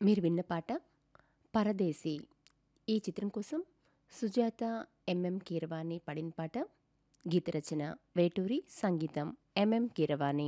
మీరు విన్న పాట పరదేశీ ఈ చిత్రం కోసం సుజాత ఎంఎం కీరవాణి పాడిన పాట గీత రచన వేటూరి సంగీతం ఎంఎం కీరవాణి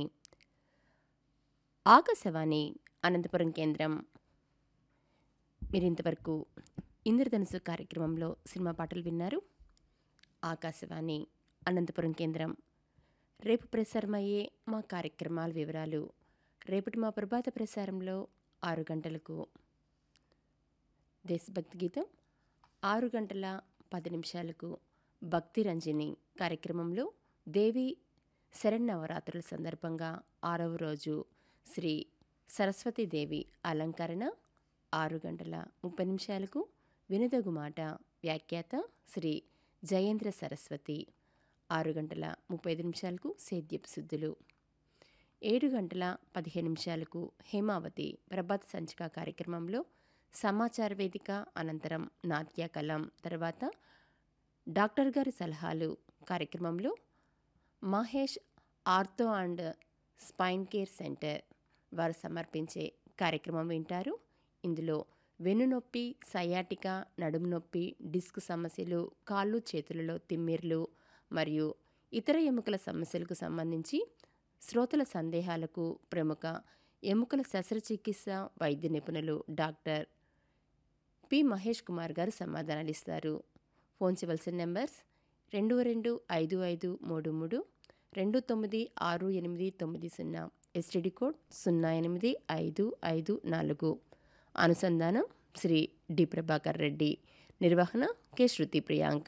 ఆకాశవాణి అనంతపురం కేంద్రం మీరు ఇంతవరకు ఇంద్రధనుసు కార్యక్రమంలో సినిమా పాటలు విన్నారు ఆకాశవాణి అనంతపురం కేంద్రం రేపు ప్రసారమయ్యే మా కార్యక్రమాల వివరాలు రేపటి మా ప్రభాత ప్రసారంలో ఆరు గంటలకు దేశభక్తి గీతం ఆరు గంటల పది నిమిషాలకు భక్తి రంజని కార్యక్రమంలో దేవి శరన్నవరాత్రుల సందర్భంగా ఆరవ రోజు శ్రీ సరస్వతీదేవి అలంకరణ ఆరు గంటల ముప్పై నిమిషాలకు వినదగు మాట వ్యాఖ్యాత శ్రీ జయేంద్ర సరస్వతి ఆరు గంటల ముప్పై ఐదు నిమిషాలకు సేద్యపు శుద్ధులు ఏడు గంటల పదిహేను నిమిషాలకు హేమావతి ప్రభాత సంచిక కార్యక్రమంలో సమాచార వేదిక అనంతరం నాట్య కలం తర్వాత డాక్టర్ గారి సలహాలు కార్యక్రమంలో Mahesh ortho and spine care centre వారు సమర్పించే కార్యక్రమం వింటారు ఇందులో వెన్నునొప్పి సయాటిక నడుము నొప్పి డిస్క్ సమస్యలు కాళ్ళు చేతులలో తిమ్మిర్లు మరియు ఇతర ఎముకల సమస్యలకు సంబంధించి శ్రోతల సందేహాలకు ప్రముఖ ఎముకల శస్త్రచికిత్స వైద్య నిపుణులు డాక్టర్ పి మహేష్ కుమార్ గారు సమాధానాలు ఇస్తారు ఫోన్ చేయవలసిన నెంబర్స్ రెండు రెండు ఐదు ఐదు మూడు మూడు రెండు తొమ్మిది ఆరు ఎనిమిది తొమ్మిది సున్నా ఎస్టీడీ కోడ్ సున్నా ఎనిమిది ఐదు ఐదు నాలుగు అనుసంధానం శ్రీ డి ప్రభాకర్ రెడ్డి నిర్వహణ కె శృతి ప్రియాంక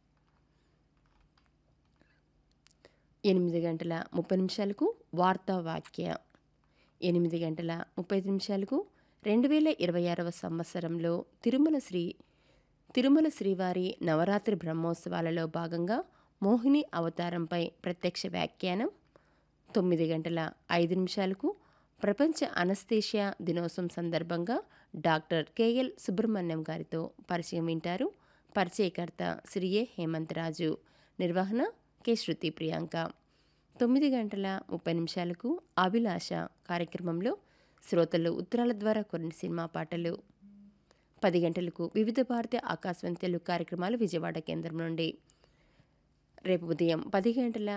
ఎనిమిది గంటల ముప్పై నిమిషాలకు వార్తా వాక్య ఎనిమిది గంటల ముప్పై ఐదు నిమిషాలకు రెండు వేల ఇరవై ఆరవ సంవత్సరంలో తిరుమల శ్రీ తిరుమల శ్రీవారి నవరాత్రి బ్రహ్మోత్సవాలలో భాగంగా మోహిని అవతారంపై ప్రత్యక్ష వ్యాఖ్యానం తొమ్మిది గంటల ఐదు నిమిషాలకు ప్రపంచ అనస్థేషియా దినోత్సవం సందర్భంగా డాక్టర్ కెఎల్ సుబ్రహ్మణ్యం గారితో పరిచయం వింటారు పరిచయకర్త శ్రీ ఏ హేమంత్ రాజు నిర్వహణ కె శృతి ప్రియాంక తొమ్మిది గంటల ముప్పై నిమిషాలకు అభిలాష కార్యక్రమంలో శ్రోతలు ఉత్తరాల ద్వారా కొన్ని సినిమా పాటలు పది గంటలకు వివిధ భారతీయ ఆకాశవాణి తెలుగు కార్యక్రమాలు విజయవాడ కేంద్రం నుండి రేపు ఉదయం పది గంటల